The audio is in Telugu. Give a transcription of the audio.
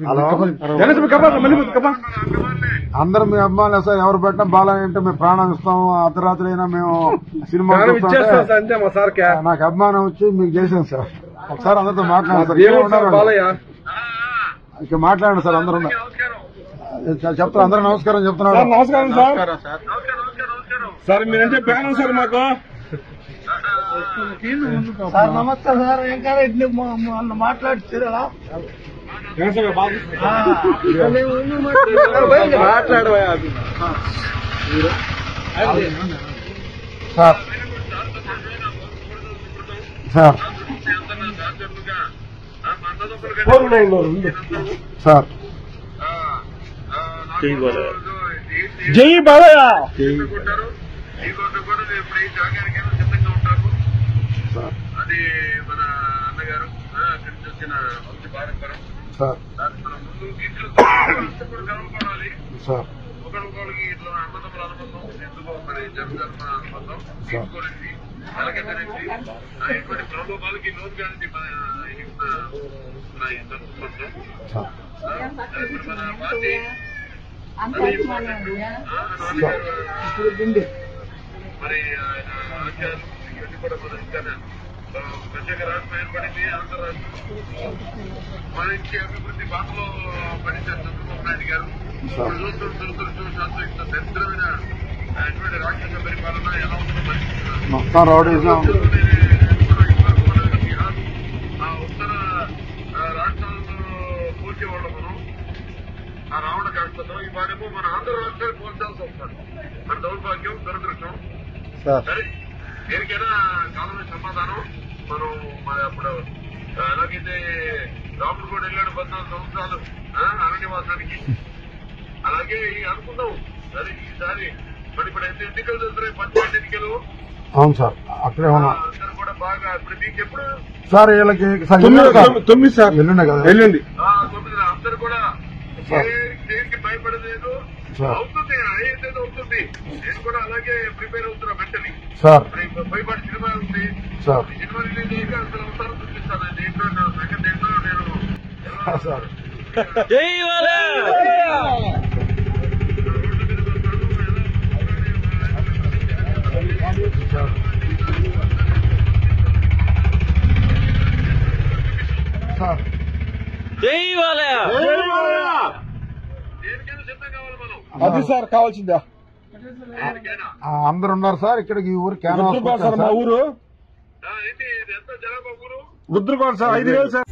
హలో అందరం మీ అభిమానులు సార్ ఎవరు పెట్టినా బాలని అంటే మేము ప్రాణం ఇస్తాం అర్ధరాత్రి అయినా మేము సినిమా చూస్తుంటే అంతే మా సార్ క్యా నాకు అభిమానం వచ్చి మీకు చేసాను సార్ ఒకసారి అందరితో మాట్లాడండి సార్ ఏమో సార్ ఏమన్నారు బాలయ్య ఇక మాట్లాడండి సార్ అందరూ చెప్తారు అందరూ నమస్కారం చెప్తున్నాడు సార్ నమస్కారం సార్ సార్ మీరంటే ప్యాన్ సార్ మాకు సార్ నమస్తే సార్ ఇంకా ఇడ్లీ మాట్లాడుతురా ఏం సార్ బాగా మాట్లాడవా సార్ సార్ సార్ జై బాలయ్య సార్ అది మన అన్నగారు ఆ, అక్కడి నుంచి వచ్చిన వంశీ భారతరం సార్ దాన్ని మనం ముందు తీసుకెళ్తే కూడా గర్వపడాలి సార్ ఒకరికొకరికి ఇట్లా అన్నదమ్ముల అనుబంధం ఎందుకో మరి జన్మధర్మ అనుబంధం తీసుకోలేదు అలాగేనండి ఇటువంటి ప్రలోభాలకి లోన్ కానీ మన ఇంత మన ఈ సంస్కృతం సార్ ఇప్పుడు మన పార్టీ అంత అభిమానం ఆ, నాన్నగారు మరి ఆయన ఆచారాలు ఇవన్నీ కూడా మన ఇంకా ఆ, ప్రత్యేక రాష్ట్రం ఏర్పడింది ఆంధ్ర రాష్ట్రం మంచి అభివృద్ధి బాటలో పడించారు చంద్రబాబు నాయుడు గారు ఇప్పుడు చూస్తున్న దురదృష్టం శాస్త్రం ఇంత దరిద్రమైన అటువంటి రాక్షస పరిపాలన ఎలా ఉంటుందో పరిస్థితున్నారు మొత్తం రౌడీజం ఆ ఉత్తర ఆ, రాష్ట్రాలతో పోల్చేవాళ్ళం మనం ఆ రావణ కాష్టతో ఈ భాగము మన ఆంధ్ర రాష్ట్రాలు పోల్చాల్సి వస్తుంది మన దౌర్భాగ్యం దురదృష్టం సార్ సరే దేనికైనా కాలమే సమాధానం మనం మన అప్పుడు ఆ, ఎలాగైతే రాముడు కూడా వెళ్ళాడు పద్నాలుగు సంవత్సరాలు ఆ, అరణ్యవాసానికి అలాగే ఈ అనుకుందాం సరే ఈసారి మరి ఇప్పుడు ఎంత ఎన్నికలు జరుగుతున్నాయి పంచాయతీ ఎన్నికలు అవును సార్ అక్కడే ఆ, ఉన్నా అందరూ కూడా బాగా ఇప్పుడు మీకు ఎప్పుడు సార్ వీళ్ళకి సార్ తొమ్మిది ఎల్లుండి సార్. తొమ్మిది- తొమ్మిది సార్ ఎల్లుండే కదా వెళ్ళండి ఆ, తొమ్మిది అందరూ కూడా సార్. ఏ- దేనికి భయపడలేదు సార్. అవుతుంది అయ్యేది అవుతుంది నేను కూడా అలాగే ప్రిపేర్ అవుతున్నా మెంటలీ సార్ ఇప్పుడు భయపడి సినిమా ఉంది సార్ ఈ సినిమా రిలీజ్ అయ్యాక అసలు అవసరం చూపిస్తాను దేంట్లో నా సెకండ్ ఏంటో నేను సార్ సార్ దేనికైనా సిద్ధం కావాలి మనం అది సార్ కావాల్సిందా దేనికైనా ఆ, అందరు ఉన్నారు సార్ ఇక్కడికి ఈ ఊరు క్యాన్ రుద్రకోట సార్ మా ఊరు ఆ, ఏంటి ఇది ఎంత జనాభా ఊరు రుద్రకోట సార్ ఐదు వేలు సార్